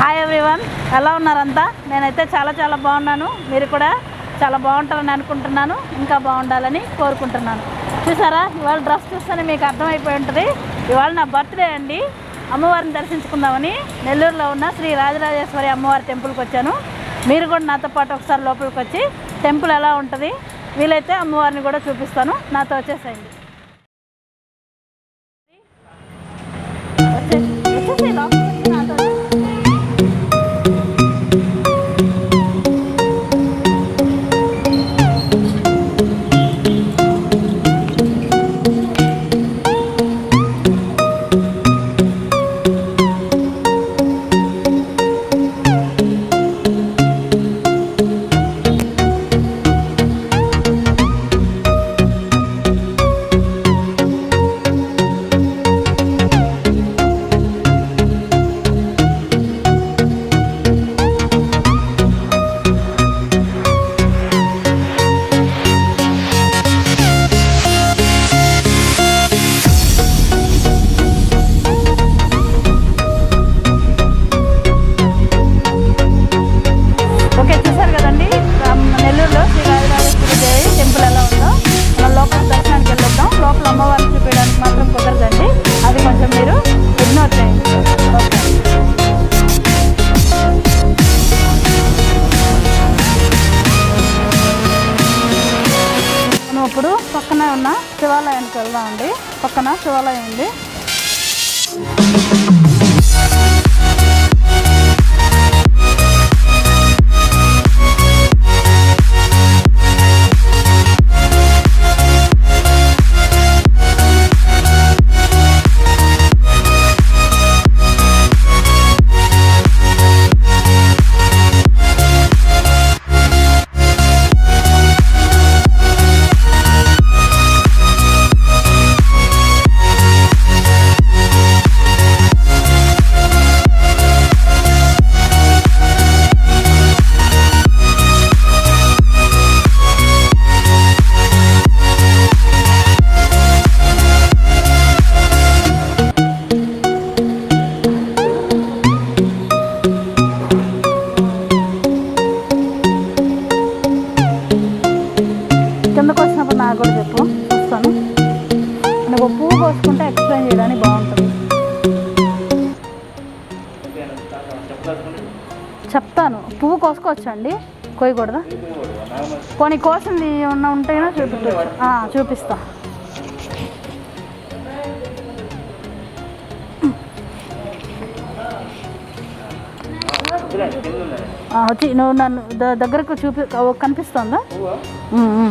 Hi everyone ఎలా ఉన్నారంతా నేనైతే చాలా చాలా బాగున్నాను మీరు కూడా చాలా బాగుంటారని అనుకుంటున్నాను ఇంకా బాగుండాలని కోరుకుంటున్నాను చూసారా ఇవాళ డ్రెస్ చూస్తేనే మీకు అర్థమైపోయి ఉంటుంది ఇవాళ నా బర్త్డే అండి అమ్మవారిని దర్శించుకుందామని నెల్లూరులో ఉన్న శ్రీ రాజరాజేశ్వరి అమ్మవారి టెంపుల్కి వచ్చాను మీరు కూడా నాతో పాటు ఒకసారి లోపలికి వచ్చి టెంపుల్ ఎలా ఉంటుంది వీలైతే అమ్మవారిని కూడా చూపిస్తాను నాతో వచ్చేసేయండి వచ్చేసి వచ్చేసి లోపలికి వచ్చి నాతో ఓకే చూసారు కదండి రామ్- నెల్లూరులో శ్రీ రాజరాజేశ్వరి దేవి టెంపుల్ ఎలా ఉందో మనం లోపల దర్శనానికి వెళ్ళొద్దాం లోపల అమ్మవారిని చూపించడానికి మాత్రం కుదరదండి అది కొంచెం మీరు ఇగ్నోర్ చేయండి ఓకే మనం ఇప్పుడు పక్కనే ఉన్న శివాలయానికి వెళ్దామండి పక్కన శివాలయం ఉంది కిందకు వచ్చినప్పుడు నాకు కూడా చెప్పు చూస్తాను నువ్వు పువ్వు కోసుకుంటే ఎక్స్ప్లెయిన్ చేయడానికి బాగుంటుంది చెప్తాను పువ్వు కోసుకోవచ్చా అండి కోయకూడదా కొన్ని కోసింది ఏమన్నా ఉంటేనా చూపించవచ్చు ఆ, చూపిస్తా ఆ, వచ్చి నువ్వు నన్ను ద- దగ్గరకు చూపి కనిపిస్తుందా ఉమ్, ఉమ్.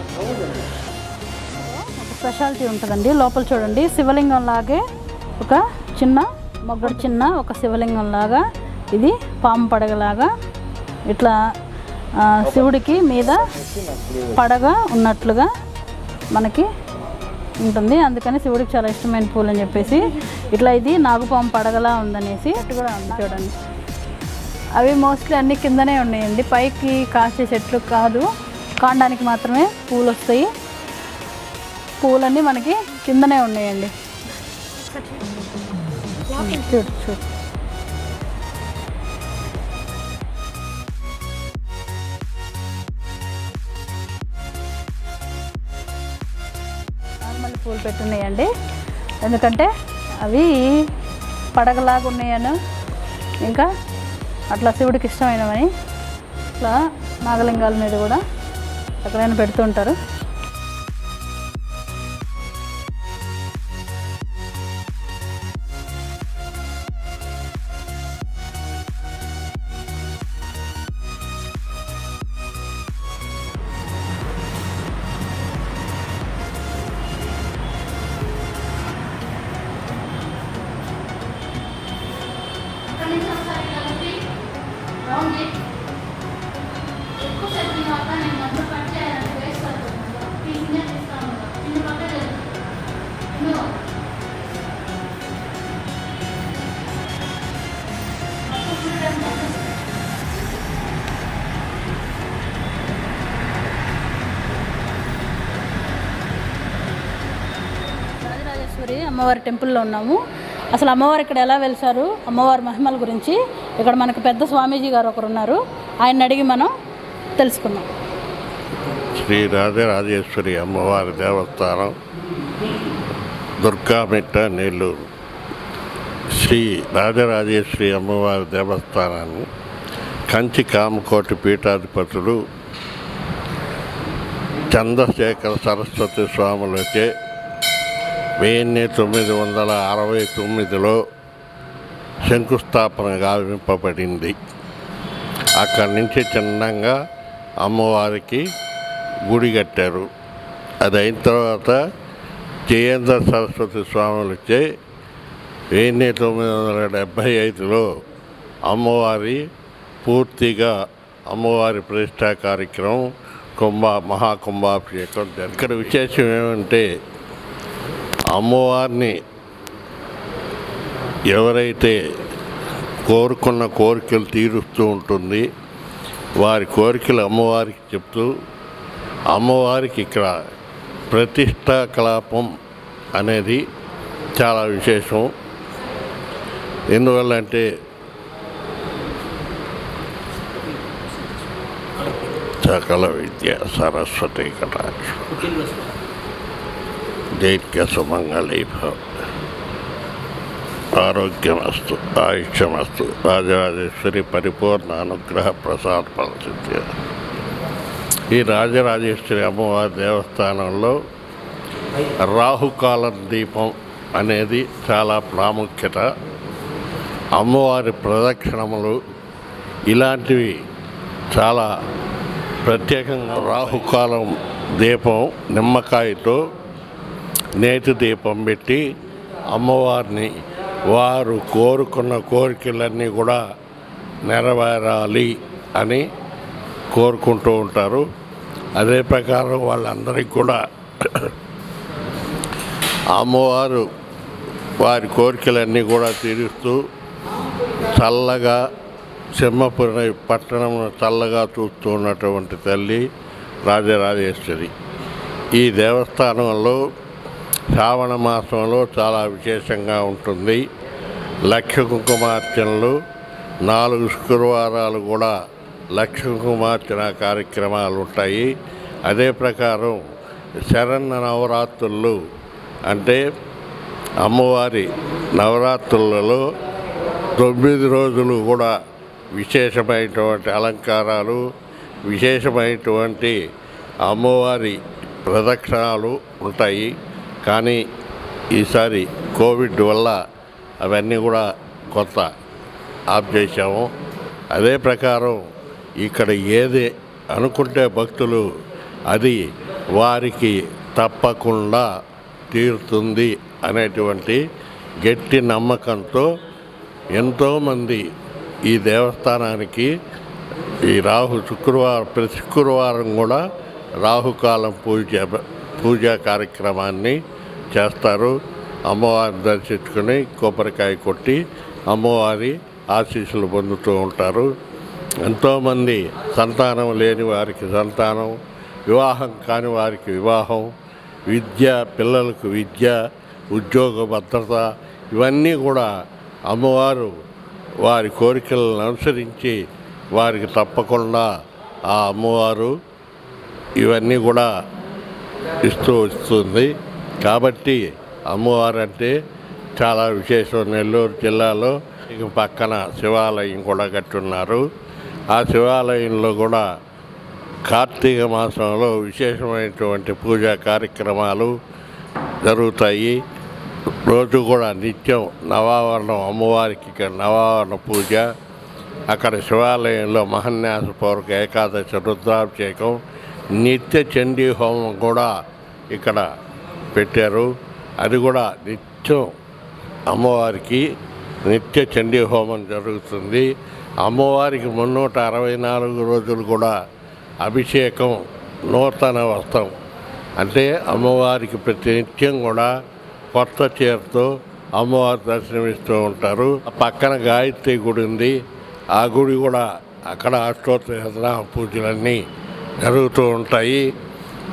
ఒక స్పెషాలిటీ ఉంటుందండి లోపల చూడండి శివలింగం లాగే ఒక చిన్న మొగ్గడు చిన్న ఒక శివలింగం లాగా ఇది పాము పడగలాగా ఇట్లా ఆ, శివుడికి మీద పడగ ఉన్నట్లుగా మనకి ఉంటుంది అందుకని శివుడికి చాలా ఇష్టమైన పూలు అని చెప్పేసి ఇట్లా ఇది నాగుపాము పడగలా ఉందనేసి అటు కూడా ఉంది చూడండి అవి మోస్ట్లీ అన్ని కిందనే ఉన్నాయండి పైకి కాసే చెట్లు కాదు కాండానికి మాత్రమే పూలు వస్తాయి పూలన్నీ మనకి కిందనే ఉన్నాయండి చూడు చూడు నార్మల్ పూలు పెట్టున్నాయండి ఎందుకంటే అవి పడగలాగా ఉన్నాయను ఇంకా అట్లా శివుడికి ఇష్టమైనవని ఇట్లా నాగలింగాల మీద కూడా ఎక్కడైనా పెడుతుంటారు రాజరాజేశ్వరి అమ్మవారి టెంపుల్లో ఉన్నాము అసలు అమ్మవారు ఇక్కడ ఎలా వెలిసారు అమ్మవారి మహిమల గురించి ఇక్కడ మనకు పెద్ద స్వామీజీ గారు ఒకరు ఉన్నారు ఆయన అడిగి మనం తెలుసుకుందాం శ్రీ రాజరాజేశ్వరి అమ్మవారి దేవస్థానం దుర్గామిట్ట నెల్లూరు శ్రీ రాజరాజేశ్వరి అమ్మవారి దేవస్థానాన్ని కంచి కామకోటి పీఠాధిపతులు చంద్రశేఖర సరస్వతి స్వాములచే వెయ్యి తొమ్మిది వందల అరవై తొమ్మిదిలో శంకుస్థాపన గావింపబడింది అక్కడి నుంచి చిన్నంగా అమ్మవారికి గుడి కట్టారు అది అయిన తర్వాత జయేంద్ర సరస్వతి స్వాములచే వెయ్యి తొమ్మిది వందల డెబ్భై ఐదులో అమ్మవారి పూర్తిగా అమ్మవారి ప్రతిష్టా కార్యక్రమం కుంభ మహాకుంభాభిషేకం జరిగింది. ఇక్కడ విశేషం ఏమంటే అమ్మవారిని ఎవరైతే కోరుకున్న కోరికలు తీరుస్తూ ఉంటుంది వారి కోరికలు అమ్మవారికి చెప్తూ అమ్మవారికి ఇక్కడ ప్రతిష్టా కలాపం అనేది చాలా విశేషం ఎందువల్లంటే సకల విద్య సరస్వతి కటాక్షం దైత్య సుమంగళీ భవ ఆరోగ్యమస్తు ఆయుష్యమస్తు రాజరాజేశ్వరి పరిపూర్ణ అనుగ్రహ ప్రసాద ఫలసిద్ధి ఈ రాజరాజేశ్వరి అమ్మవారి దేవస్థానంలో రాహుకాల దీపం అనేది చాలా ప్రాముఖ్యత అమ్మవారి ప్రదక్షిణములు ఇలాంటివి చాలా ప్రత్యేకంగా రాహుకాలం దీపం నిమ్మకాయతో నేతి దీపం పెట్టి అమ్మవారిని వారు కోరుకున్న కోరికలన్నీ కూడా నెరవేరాలి అని కోరుకుంటూ ఉంటారు అదే ప్రకారం వాళ్ళందరికీ కూడా అమ్మవారు వారి కోరికలన్నీ కూడా తీరుస్తూ చల్లగా సింహపురి పట్టణం చల్లగా చూస్తూ ఉన్నటువంటి తల్లి రాజరాజేశ్వరి ఈ దేవస్థానంలో శ్రావణ మాసంలో చాలా విశేషంగా ఉంటుంది లక్ష కుంకుమార్చనలు నాలుగు శుక్రవారాలు కూడా లక్ష కుంకుమార్చన కార్యక్రమాలు ఉంటాయి అదే ప్రకారం శరన్న నవరాత్రులు అంటే అమ్మవారి నవరాత్రులలో తొమ్మిది రోజులు కూడా విశేషమైనటువంటి అలంకారాలు విశేషమైనటువంటి అమ్మవారి ప్రదక్షిణాలు ఉంటాయి కానీ ఈసారి కోవిడ్ వల్ల అవన్నీ కూడా కొత్త ఆఫ్ చేశాము అదే ప్రకారం ఇక్కడ ఏది అనుకుంటే భక్తులు అది వారికి తప్పకుండా తీరుతుంది అనేటువంటి గట్టి నమ్మకంతో ఎంతోమంది ఈ దేవస్థానానికి ఈ రాహు శుక్రవారం ప్రతి శుక్రవారం కూడా రాహుకాలం పూజ పూజా కార్యక్రమాన్ని చేస్తారు అమ్మవారిని దర్శించుకొని కొబ్బరికాయ కొట్టి అమ్మవారి ఆశీస్సులు పొందుతూ ఉంటారు ఎంతోమంది సంతానం లేని వారికి సంతానం వివాహం కాని వారికి వివాహం విద్య పిల్లలకు విద్య ఉద్యోగ భద్రత ఇవన్నీ కూడా అమ్మవారు వారి కోరికలను అనుసరించి వారికి తప్పకుండా ఆ అమ్మవారు ఇవన్నీ కూడా ఇస్తూ వస్తుంది కాబట్టి అమ్మవారు అంటే చాలా విశేషం నెల్లూరు జిల్లాలో ఇక పక్కన శివాలయం కూడా కట్టున్నారు ఆ శివాలయంలో కూడా కార్తీక మాసంలో విశేషమైనటువంటి పూజా కార్యక్రమాలు జరుగుతాయి రోజు కూడా నిత్యం నవావరణం అమ్మవారికి ఇక్కడ నవావరణ పూజ అక్కడ శివాలయంలో మహన్యాసపూర్వక ఏకాదశి రుద్రాభిషేకం నిత్య చండీ హోమం కూడా ఇక్కడ పెట్టారు అది కూడా నిత్యం అమ్మవారికి నిత్య చండీ హోమం జరుగుతుంది అమ్మవారికి మున్నూట అరవై నాలుగు రోజులు కూడా అభిషేకం నూతన వస్త్రం అంటే అమ్మవారికి ప్రతి నిత్యం కూడా కొత్త చీరతో అమ్మవారి దర్శనమిస్తూ ఉంటారు ఆ పక్కన గాయత్రి గుడి ఉంది ఆ గుడి కూడా అక్కడ అష్టోత్తర పూజలన్నీ జరుగుతూ ఉంటాయి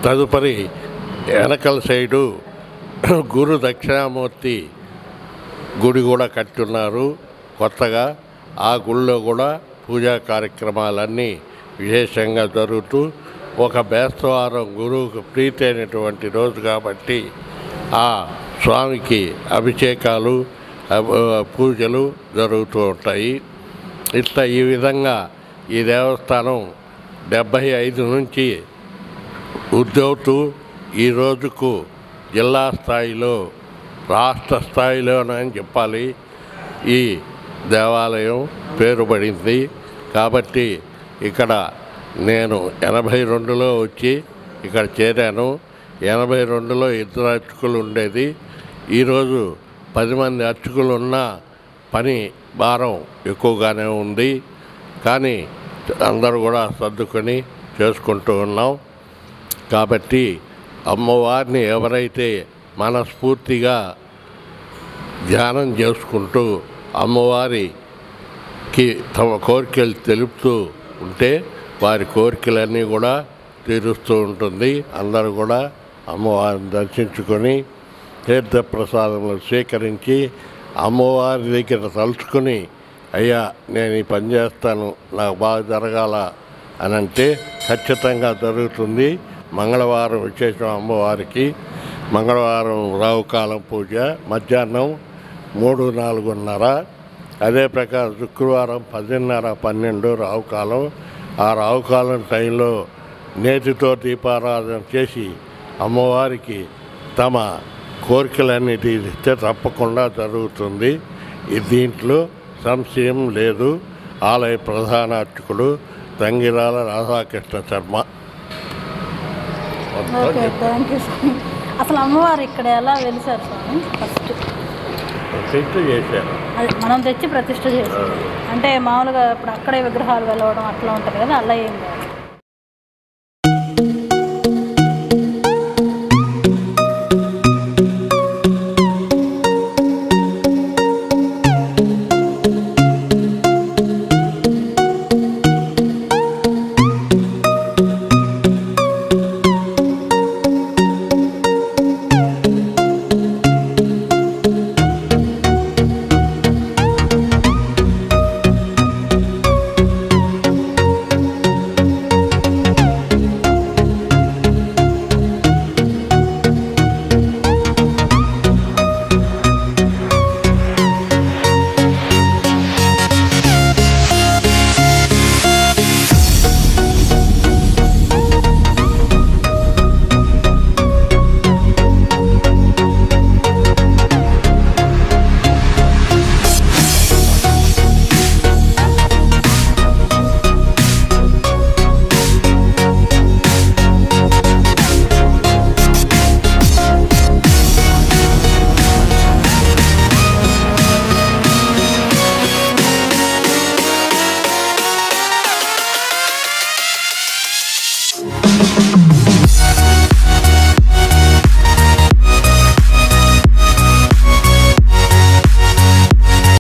తదుపరి వెనకల సైడు గురు దక్షిణామూర్తి గుడి కూడా కట్టున్నారు కొత్తగా ఆ గుళ్ళో కూడా పూజా కార్యక్రమాలన్నీ విశేషంగా జరుగుతూ ఒక బేస్తవారం గురువుకు ప్రీతి అయినటువంటి రోజు కాబట్టి ఆ స్వామికి అభిషేకాలు అబ్- పూజలు జరుగుతూ ఉంటాయి ఇట్లా ఈ విధంగా ఈ దేవస్థానం డెబ్భై ఐదు నుంచి ఉద్యోగుతూ ఈ రోజుకు జిల్లా స్థాయిలో రాష్ట్ర స్థాయిలోనని చెప్పాలి ఈ దేవాలయం పేరుపడింది కాబట్టి ఇక్కడ నేను ఎనభై రెండులో వచ్చి ఇక్కడ చేరాను ఎనభై రెండులో ఇద్దరు అర్చకులు ఉండేది ఈరోజు పది మంది అర్చకులు ఉన్న పని భారం ఎక్కువగానే ఉంది కానీ అందరూ కూడా సర్దుకొని చేసుకుంటూ ఉన్నాం కాబట్టి అమ్మవారిని ఎవరైతే మనస్ఫూర్తిగా ధ్యానం చేసుకుంటూ అమ్మవారికి తమ కోరికలు తెలుపుతూ ఉంటే వారి కోరికలన్నీ కూడా తీరుస్తూ ఉంటుంది అందరూ కూడా అమ్మవారిని దర్శించుకొని తీర్థప్రసాదములు స్వీకరించి అమ్మవారి దగ్గర తలుచుకొని అయ్యా నేను ఈ పని చేస్తాను నాకు బాగా జరగాల అని అంటే ఖచ్చితంగా జరుగుతుంది మంగళవారం విశేషం అమ్మవారికి మంగళవారం రావుకాలం పూజ మధ్యాహ్నం మూడు నాలుగున్నర అదే ప్రకారం శుక్రవారం పదిన్నర పన్నెండు రావుకాలం ఆ రావుకాలం టైంలో నేతితో దీపారాధన చేసి అమ్మవారికి తమ కోరికలన్నీ తీరిస్తే తప్పకుండా జరుగుతుంది ఈ దీంట్లో సంశయం లేదు ఆలయ ప్రధాన అర్చకుడు Tangirala Radhakrishna Sharma okay thank you స్వామి అసలు అమ్మవారు ఇక్కడ ఎలా వెలిసారు స్వామి ఫస్ట్ చెట్టు చేశారు అది మనం తెచ్చి ప్రతిష్ట చేసాం అంటే మామూలుగా ఇప్పుడు అక్కడే విగ్రహాలు వెలవడం అట్లా ఉంటుంది కదా అలా ఏం కాదు